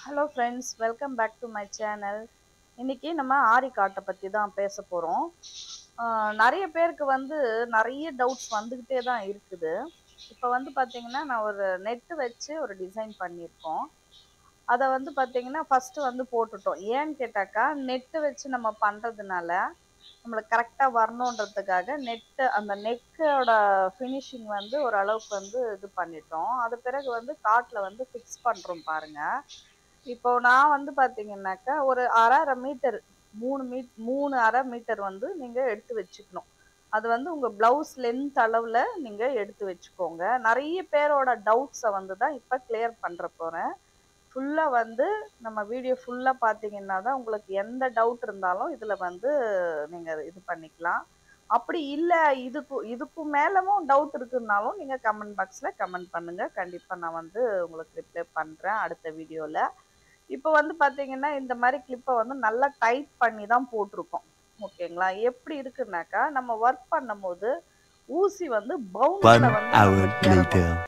Hello friends welcome back to my channel இன்னைக்கு நம்ம ஆரி காட்டை பற்றி தான் பேச போகிறோம் நிறைய பேருக்கு வந்து நிறைய டவுட்ஸ் வந்துக்கிட்டே தான் இருக்குது இப்போ வந்து பார்த்தீங்கன்னா நான் ஒரு நெட்டு வச்சு ஒரு டிசைன் பண்ணியிருக்கோம் அதை வந்து பார்த்தீங்கன்னா ஃபஸ்ட்டு வந்து போட்டுட்டோம் ஏன்னு கேட்டாக்கா நெட்டு வச்சு நம்ம பண்ணுறதுனால நம்மளுக்கு கரெக்டாக வரணுன்றதுக்காக நெட்டு அந்த நெக்கோட ஃபினிஷிங் வந்து ஓரளவுக்கு வந்து இது பண்ணிட்டோம் அது பிறகு வந்து காட்டில் வந்து ஃபிக்ஸ் பண்ணுறோம் பாருங்கள் இப்போ நான் வந்து பார்த்தீங்கன்னாக்கா ஒரு அரை அரை மீட்டர் மூணு மீட் மூணு அரை மீட்டர் வந்து நீங்கள் எடுத்து வச்சுக்கணும் அது வந்து உங்கள் ப்ளவுஸ் லென்த் அளவில் நீங்கள் எடுத்து வச்சுக்கோங்க நிறைய பேரோட டவுட்ஸை வந்து தான் இப்போ கிளியர் பண்ணுற போகிறேன் ஃபுல்லாக வந்து நம்ம வீடியோ ஃபுல்லாக பார்த்தீங்கன்னா தான் உங்களுக்கு எந்த டவுட் இருந்தாலும் இதில் வந்து நீங்கள் இது பண்ணிக்கலாம் அப்படி இல்லை இதுக்கு இதுக்கும் மேலவும் டவுட் இருக்குன்னாலும் நீங்கள் கமெண்ட் பாக்ஸில் கமெண்ட் பண்ணுங்கள் கண்டிப்பாக நான் வந்து உங்களுக்கு ரிப்ளை பண்ணுறேன் அடுத்த வீடியோவில் இப்போ வந்து பார்த்தீங்கன்னா இந்த மாதிரி கிளிப்பை வந்து நல்லா டைட் பண்ணி தான் போட்டிருக்கோம் ஓகேங்களா எப்படி இருக்குன்னாக்கா நம்ம ஒர்க் பண்ணும்போது ஊசி வந்து One பவுன்ஸில் வந்து hour நம்மளுக்கு இறங்கும். later.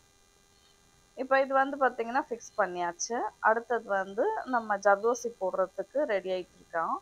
இப்போ இது வந்து பார்த்தீங்கன்னா ஃபிக்ஸ் பண்ணியாச்சு அடுத்தது வந்து நம்ம ஜர்தோசி போடுறதுக்கு ரெடி ஆகிட்டு இருக்கோம்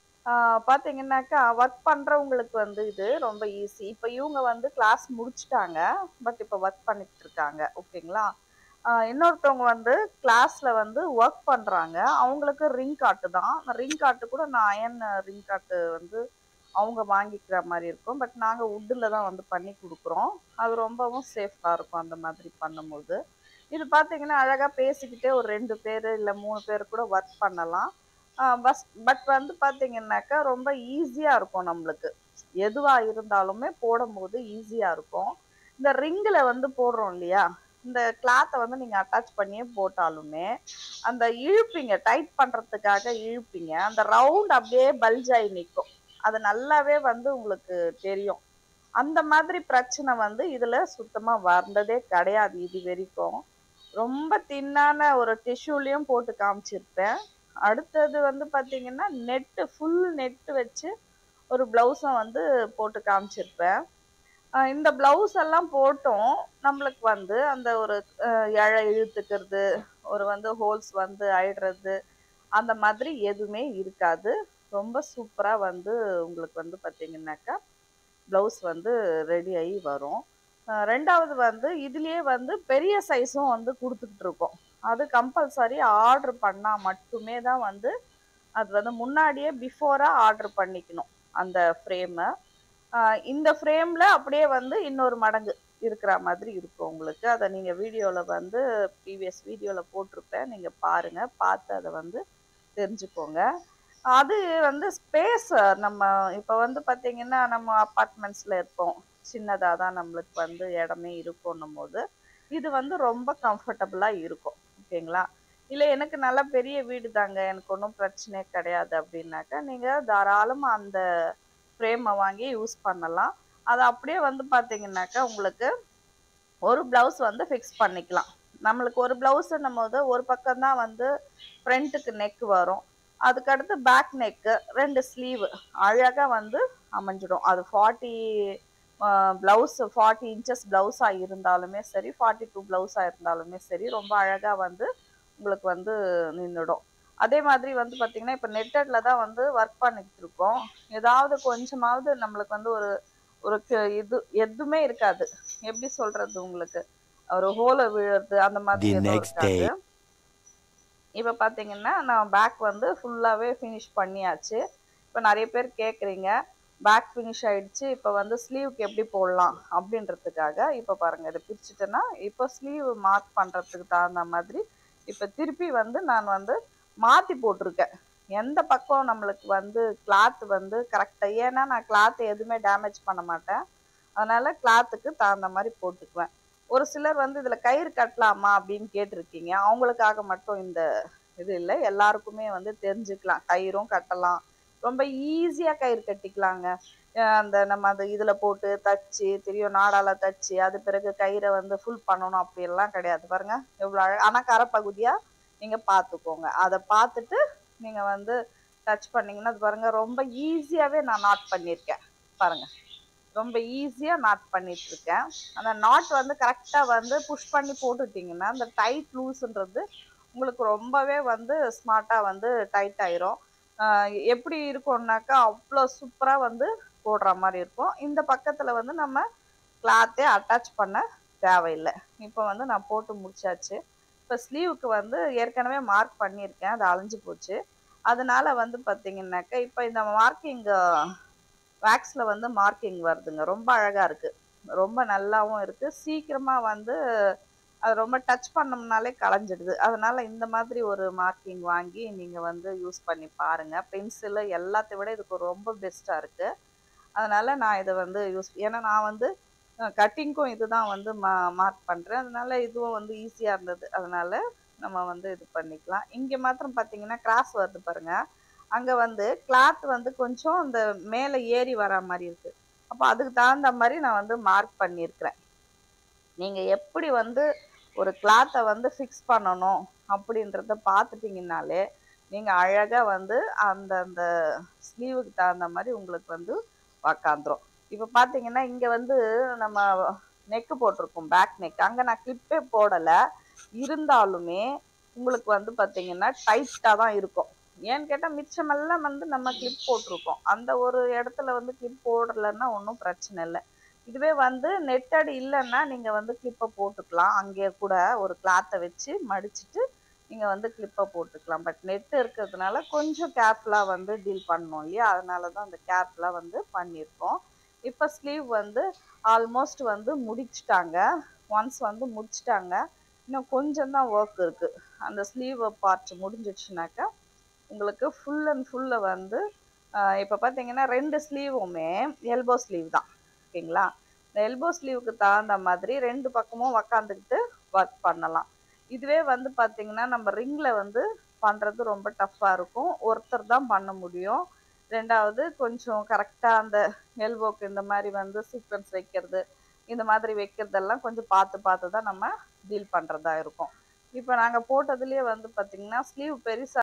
ஆஹ் பார்த்தீங்கன்னாக்கா ஒர்க் பண்ணுறவங்களுக்கு வந்து இது ரொம்ப ஈஸி இப்போ இவங்க வந்து கிளாஸ் முடிச்சிட்டாங்க பட் இப்போ ஒர்க் பண்ணிட்டு இருக்காங்க ஓகேங்களா ஆஹ் இன்னொருத்தவங்க வந்து கிளாஸில் வந்து ஒர்க் பண்ணுறாங்க அவங்களுக்கு ரிங் காட்டு தான் ரிங் காட்டு கூட நான் அயன் ரிங் காட்டு வந்து அவங்க வாங்கிக்கிற மாதிரி இருக்கும் பட் நாங்கள் வுட்டில் தான் வந்து பண்ணி கொடுக்குறோம் அது ரொம்பவும் சேஃபாக இருக்கும் அந்த மாதிரி பண்ணும்போது இது பார்த்தீங்கன்னா அழகாக பேசிக்கிட்டே ஒரு ரெண்டு பேர் இல்லை மூணு பேர் கூட ஒர்க் பண்ணலாம் பஸ் பட் வந்து பார்த்தீங்கன்னாக்கா ரொம்ப ஈஸியாக இருக்கும் நம்மளுக்கு எதுவாக இருந்தாலுமே போடும்போது ஈஸியாக இருக்கும் இந்த ரிங்கில் வந்து போடுறோம் இல்லையா இந்த கிளாத்தை வந்து நீங்கள் அட்டாச் பண்ணியே போட்டாலுமே அந்த இழுப்பீங்க டைட் பண்ணுறதுக்காக இழுப்பீங்க அந்த ரவுண்ட் அப்படியே பல்ஜ் ஆகி நிற்கும் அது நல்லாவே வந்து உங்களுக்கு தெரியும் அந்த மாதிரி பிரச்சனை வந்து இதில் சுத்தமாக வந்ததே கிடையாது இது வரைக்கும் ரொம்ப தின்னான ஒரு டிஷ்யூலையும் போட்டு காமிச்சிருப்பேன் அடுத்தது வந்து பார்த்தீங்கன்னா நெட்டு ஃபுல் நெட்டு வச்சு ஒரு ப்ளவுஸும் வந்து போட்டு காமிச்சிருப்பேன் ஆஹ் இந்த ப்ளவுஸ் எல்லாம் போட்டும் நம்மளுக்கு வந்து அந்த ஒரு ஆஹ் இழை இழுத்துக்கிறது ஒரு வந்து ஹோல்ஸ் வந்து ஆயிடுறது அந்த மாதிரி எதுவுமே இருக்காது ரொம்ப சூப்பராக வந்து உங்களுக்கு வந்து பார்த்தீங்கன்னாக்கா ப்ளவுஸ் வந்து ரெடி ஆகி வரும் ஆஹ் ரெண்டாவது வந்து இதுலேயே வந்து பெரிய சைஸும் வந்து கொடுத்துக்கிட்டு இருக்கோம் அது கம்பல்சரி ஆர்டர் பண்ணால் மட்டுமே தான் வந்து அது வந்து முன்னாடியே பிஃபோராக ஆர்டர் பண்ணிக்கணும் அந்த ஃப்ரேமை இந்த ஃப்ரேமில் அப்படியே வந்து இன்னொரு மடங்கு இருக்கிற மாதிரி இருக்கும் உங்களுக்கு அதை நீங்கள் வீடியோவில் வந்து ப்ரீவியஸ் வீடியோவில் போட்டிருப்பேன் நீங்கள் பாருங்கள் பார்த்து அதை வந்து தெரிஞ்சுக்கோங்க அது வந்து ஸ்பேஸ் நம்ம இப்போ வந்து பார்த்தீங்கன்னா நம்ம அப்பார்ட்மெண்ட்ஸில் இருப்போம் சின்னதாக தான் நம்மளுக்கு வந்து இடமே இருக்கும்னும் போது இது வந்து ரொம்ப கம்ஃபர்டபுளாக இருக்கும் ஓகேங்களா இல்லை எனக்கு நல்ல பெரிய வீடு தாங்க எனக்கு ஒன்றும் பிரச்சனையே கிடையாது அப்படின்னாக்கா நீங்கள் தாராளமாக அந்த ஃப்ரேமை வாங்கி யூஸ் பண்ணலாம் அது அப்படியே வந்து பார்த்தீங்கன்னாக்கா உங்களுக்கு ஒரு ப்ளவுஸ் வந்து ஃபிக்ஸ் பண்ணிக்கலாம் நம்மளுக்கு ஒரு ப்ளவுஸுன்னும் போது ஒரு பக்கம் தான் வந்து ஃப்ரண்ட்டுக்கு நெக் வரும் அதுக்கடுத்து பேக் நெக்கு ரெண்டு ஸ்லீவ் அழகாக வந்து அமைஞ்சிடும் அது ஃபார்ட்டி ப்ளவுஸ் ஃபார்ட்டி இன்ச்சஸ் ப்ளவுஸாக இருந்தாலுமே சரி ஃபார்ட்டி டூ ப்ளவுஸாக இருந்தாலுமே சரி ரொம்ப அழகாக வந்து உங்களுக்கு வந்து நின்றுடும் அதே மாதிரி வந்து பார்த்திங்கன்னா இப்போ நெட்டடில் தான் வந்து ஒர்க் பண்ணிட்டு இருக்கோம் ஏதாவது கொஞ்சமாவது நம்மளுக்கு வந்து ஒரு ஒரு க- இது எதுவுமே இருக்காது எப்படி சொல்கிறது உங்களுக்கு ஒரு ஹோலை விழுறது அந்த மாதிரி The எதுவும் next day. இருக்காது இப்போ பார்த்தீங்கன்னா நான் பேக் வந்து ஃபுல்லாகவே ஃபினிஷ் பண்ணியாச்சு இப்போ நிறைய பேர் கேட்குறீங்க பேக் ஃபினிஷ் ஆயிடுச்சு இப்போ வந்து ஸ்லீவுக்கு எப்படி போடலாம் அப்படின்றதுக்காக இப்போ பாருங்கள் இதை பிரிச்சுட்டேன்னா இப்போ ஸ்லீவ் மார்க் பண்ணுறதுக்கு தகுந்த மாதிரி இப்போ திருப்பி வந்து நான் வந்து மாற்றி போட்டிருக்கேன் எந்த பக்கம் நம்மளுக்கு வந்து கிளாத் வந்து கரெக்டாக ஏன்னா நான் கிளாத் எதுவுமே டேமேஜ் பண்ண மாட்டேன் அதனால் கிளாத்துக்கு தகுந்த மாதிரி போட்டுக்குவேன் ஒரு சிலர் வந்து இதில் கயிறு கட்டலாமா அப்படின்னு கேட்டிருக்கீங்க அவங்களுக்காக மட்டும் இந்த இது இல்லை எல்லாருக்குமே வந்து தெரிஞ்சுக்கலாம் கயிறும் கட்டலாம் ரொம்ப ஈஸியாக கயிறு கட்டிக்கலாங்க அஹ் அந்த நம்ம அந்த இதில் போட்டு தச்சு தெரியும் நாடால தச்சு அது பிறகு கயிறை வந்து ஃபுல் பண்ணணும் அப்படியெல்லாம் கிடையாது பாருங்க எவ்வளோ அழ ஆனால் கரைப்பகுதியாக நீங்கள் பார்த்துக்கோங்க அதை பார்த்துட்டு நீங்கள் வந்து டச் பண்ணீங்கன்னா அது பாருங்க ரொம்ப ஈஸியாகவே நான் நாட் பண்ணியிருக்கேன் பாருங்க ரொம்ப ஈஸியாக நாட் பண்ணிட்டு இருக்கேன் அந்த நாட் வந்து கரெக்டாக வந்து புஷ் பண்ணி போட்டுட்டிங்கன்னா அந்த டைட் லூஸ்ன்றது உங்களுக்கு ரொம்பவே வந்து ஸ்மார்ட்டாக வந்து டைட் ஆயிரும் ஆஹ் எப்படி இருக்கும்னாக்கா அவ்வளோ சூப்பராக வந்து போடுற மாதிரி இருக்கும் இந்த பக்கத்தில் வந்து நம்ம கிளாத்தே அட்டாச் பண்ண தேவையில்லை இப்போ வந்து நான் போட்டு முடிச்சாச்சு இப்போ ஸ்லீவுக்கு வந்து ஏற்கனவே மார்க் பண்ணியிருக்கேன் அது அழிஞ்சு போச்சு அதனால வந்து பார்த்தீங்கன்னாக்கா இப்போ இந்த மார்க்கிங் வேக்ஸில் வந்து மார்க்கிங் வருதுங்க ரொம்ப அழகாக இருக்குது ரொம்ப நல்லாவும் இருக்குது சீக்கிரமாக வந்து அது ரொம்ப டச் பண்ணோம்னாலே களைஞ்சிடுது அதனால இந்த மாதிரி ஒரு மார்க்கிங் வாங்கி நீங்கள் வந்து யூஸ் பண்ணி பாருங்கள் பென்சிலு எல்லாத்தை விட இதுக்கு ரொம்ப பெஸ்ட்டாக இருக்குது அதனால நான் இதை வந்து யூஸ் ஏன்னா நான் வந்து கட்டிங்க்கும் இதுதான் வந்து மா மார்க் பண்ணுறேன் அதனால இதுவும் வந்து ஈஸியாக இருந்தது அதனால நம்ம வந்து இது பண்ணிக்கலாம் இங்கே மாத்திரம் பார்த்தீங்கன்னா கிராஸ் வருது பாருங்க அங்கே வந்து கிளாத் வந்து கொஞ்சம் இந்த மேலே ஏறி வர மாதிரி இருக்குது அப்போ அதுக்கு தகுந்த மாதிரி நான் வந்து மார்க் பண்ணியிருக்கிறேன் நீங்கள் எப்படி வந்து ஒரு கிளாத்தை வந்து ஃபிக்ஸ் பண்ணணும் அப்படின்றத பார்த்துட்டிங்கனாலே நீங்கள் அழகாக வந்து அந்த அந்த ஸ்லீவுக்கு தகுந்த மாதிரி உங்களுக்கு வந்து உக்காந்துரும் இப்போ பார்த்தீங்கன்னா இங்கே வந்து நம்ம நெக்கு போட்டிருக்கோம் பேக் நெக் அங்கே நான் கிளிப்பே போடலை இருந்தாலுமே உங்களுக்கு வந்து பார்த்தீங்கன்னா டைட்டாக தான் இருக்கும் ஏன்னு கேட்டால் மிச்சமெல்லாம் வந்து நம்ம கிளிப் போட்டிருக்கோம் அந்த ஒரு இடத்துல வந்து கிளிப் போடலைன்னா ஒன்றும் பிரச்சனை இல்லை இதுவே வந்து நெட்டடி இல்லைன்னா நீங்கள் வந்து கிளிப்பை போட்டுக்கலாம் அங்கேயே கூட ஒரு கிளாத்தை வச்சு மடிச்சிட்டு நீங்கள் வந்து கிளிப்பை போட்டுக்கலாம் பட் நெட் இருக்கிறதுனால கொஞ்சம் கேர்ஃபுல்லாக வந்து டீல் பண்ணணும் இல்லையா அதனால தான் அந்த கேர்ஃபுல்லாக வந்து பண்ணியிருக்கோம் இப்போ ஸ்லீவ் வந்து ஆல்மோஸ்ட் வந்து முடிச்சிட்டாங்க ஒன்ஸ் வந்து முடிச்சிட்டாங்க இன்னும் கொஞ்சம் தான் ஒர்க் இருக்குது அந்த ஸ்லீவ் பார்ட் முடிஞ்சிடுச்சுனாக்கா உங்களுக்கு ஃபுல் அண்ட் ஃபுல்லில் வந்து இப்போ பார்த்தீங்கன்னா ரெண்டு ஸ்லீவுமே எல்போ ஸ்லீவ் தான் ஓகேங்களா இந்த எல்போ ஸ்லீவுக்கு தகுந்த மாதிரி ரெண்டு பக்கமும் உக்காந்துக்கிட்டு ஒர்க் பண்ணலாம் இதுவே வந்து பார்த்தீங்கன்னா நம்ம ரிங்கில் வந்து பண்ணுறது ரொம்ப டஃப்பாக இருக்கும் ஒருத்தர் தான் பண்ண முடியும் ரெண்டாவது கொஞ்சம் கரெக்டாக அந்த எல்போக்கு இந்த மாதிரி வந்து சீக்வன்ஸ் வைக்கிறது இந்த மாதிரி வைக்கிறதெல்லாம் கொஞ்சம் பார்த்து பார்த்து தான் நம்ம டீல் பண்ணுறதா இருக்கும் இப்போ நாங்கள் போட்டதுலேயே வந்து பார்த்திங்கன்னா ஸ்லீவ் பெருசாக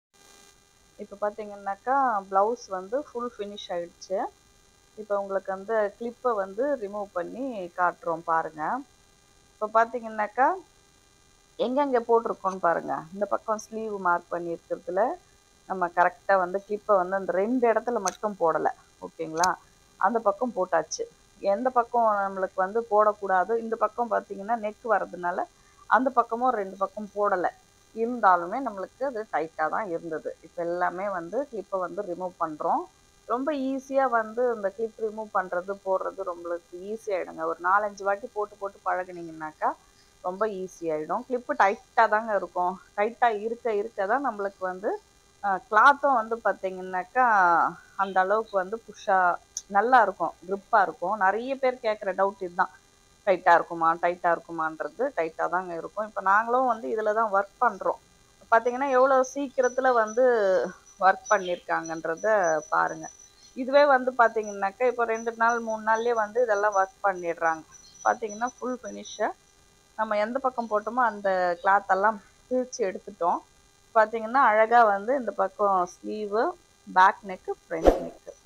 இப்போ பார்த்தீங்கன்னாக்கா ப்ளவுஸ் வந்து ஃபுல் ஃபினிஷ் ஆயிடுச்சு இப்போ உங்களுக்கு அந்த கிளிப்பை வந்து ரிமூவ் பண்ணி காட்டுறோம் பாருங்கள் இப்போ பார்த்தீங்கன்னாக்கா எங்கெங்கே போட்டிருக்கோன்னு பாருங்கள் இந்த பக்கம் ஸ்லீவ் மார்க் பண்ணியிருக்கிறதுல நம்ம கரெக்டாக வந்து கிளிப்பை வந்து அந்த ரெண்டு இடத்துல மட்டும் போடலை ஓகேங்களா அந்த பக்கம் போட்டாச்சு எந்த பக்கம் நம்மளுக்கு வந்து போடக்கூடாது இந்த பக்கம் பார்த்தீங்கன்னா நெக் வர்றதுனால அந்த பக்கமும் ரெண்டு பக்கம் போடலை இருந்தாலுமே நம்மளுக்கு அது டைட்டாக தான் இருந்தது இப்போ எல்லாமே வந்து கிளிப்பை வந்து ரிமூவ் பண்ணுறோம் ரொம்ப ஈஸியாக வந்து இந்த கிளிப் ரிமூவ் பண்ணுறது போடுறது நம்மளுக்கு ஈஸியாகிடுங்க ஒரு நாலஞ்சு வாட்டி போட்டு போட்டு பழகுனீங்கன்னாக்கா ரொம்ப ஈஸியாகிடும் கிளிப்பு டைட்டாக தாங்க இருக்கும் டைட்டாக இருக்க இருக்க தான் நம்மளுக்கு வந்து கிளாத்தும் வந்து பார்த்தீங்கன்னாக்கா அந்த அளவுக்கு வந்து புஷ்ஷாக நல்லா இருக்கும் க்ரிப்பாக இருக்கும் நிறைய பேர் கேட்குற டவுட் இதுதான் டைட்டாக இருக்குமா டைட்டாக இருக்குமான்றது டைட்டாக தாங்க இருக்கும் இப்போ நாங்களும் வந்து இதில் தான் ஒர்க் பண்ணுறோம் பார்த்தீங்கன்னா எவ்வளோ சீக்கிரத்தில் வந்து ஒர்க் பண்ணியிருக்காங்கன்றத பாருங்கள் இதுவே வந்து பார்த்தீங்கன்னாக்கா இப்போ ரெண்டு நாள் மூணு நாள்லேயே வந்து இதெல்லாம் ஒர்க் பண்ணிடுறாங்க பார்த்தீங்கன்னா ஃபுல் ஃபினிஷை நம்ம எந்த பக்கம் போட்டோமோ அந்த கிளாத் எல்லாம் பிரித்து எடுத்துட்டோம் பார்த்தீங்கன்னா அழகாக வந்து இந்த பக்கம் sleeve back neck front neck